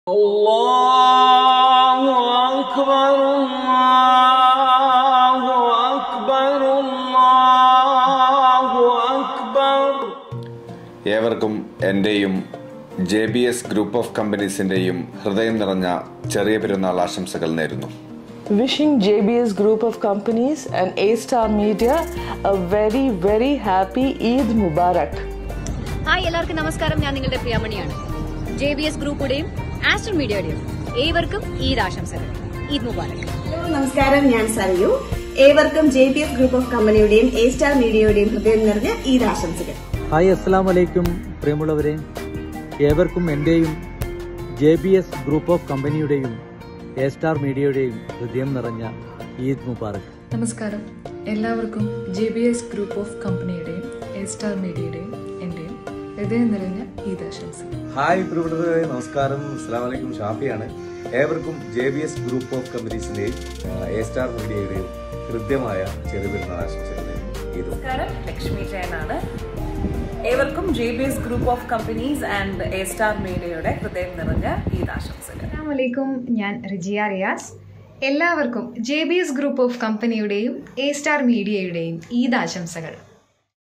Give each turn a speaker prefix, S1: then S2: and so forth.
S1: الله أكبر الله أكبر الله أكبر
S2: ഏവർക്കും എൻ്റെയും J B S group of കമ്പനീസിൻ്റെയും ഹൃദയം നിറഞ്ഞ ചെറിയ പെരുന്നാൾ ആശംസകൾ നേരുന്നു
S3: Wishing JBS Group of Companies and A Star Media a very, very happy Eid Mubarak.
S4: Hi എല്ലാവർക്കും നമസ്കാരം ഞാൻ നിങ്ങളുടെ പ്രിയാമണിയാണ് ജെ ബി എസ് ഗ്രൂപ്പുടെയും ആസ്റ്റർ മീഡിയയുടെയും ഏവർക്കും ഈദ് ആശംസകൾ ഈദ് മുബാറക്
S5: ഹലോ നമസ്കാരം ഞാൻ സരയു ഏവർക്കും J P F group of കമ്പനിയുടെയും എ സ്റ്റാർ മീഡിയയുടെയും ഹൃദയം നിറഞ്ഞ ഈദ് ആശംസകൾ
S6: ഹായ് അസ്സാം വലൈക്കും പ്രിയമുള്ളവരെ ഏവർക്കും എൻ്റെയും J B S group of കമ്പനിയുടെയും എ സ്റ്റാർ മീഡിയയുടെയും ഹൃദയം നിറഞ്ഞ ഈദ് മുബാറക്
S7: നമസ്കാരം എല്ലാവർക്കും J B S group of കമ്പനിയുടെയും എ സ്റ്റാർ മീഡിയയുടെയും എൻ്റെയും ഹൃദയം നിറഞ്ഞ ഈദാശംസകൾ
S8: ഹായ് പ്രിയപ്പെട്ടവരെ നമസ്കാരം അസ്സാം വലൈക്കും ഷാഫിയാണ് ഏവർക്കും J B S group of കമ്പനീസിന്റെയും എ സ്റ്റാർ മീഡിയയുടെയും ഹൃദ്യമായ ചെറുപെരുന്നാൾ ആശംസകൾ ഇത്
S9: നമസ്കാരം ലക്ഷ്മി ജയനാണ് ഏവർക്കും J B S group of companies and A star മീഡിയയുടെ ഹൃദയം നിറഞ്ഞ ഈദ് ആശംസകൾ
S10: അസ്സാമലൈക്കും ഞാൻ റിജിയ റിയാസ് എല്ലാവർക്കും J B S group of കമ്പനിയുടെയും എ സ്റ്റാർ മീഡിയയുടെയും ഈദ് ആശംസകൾ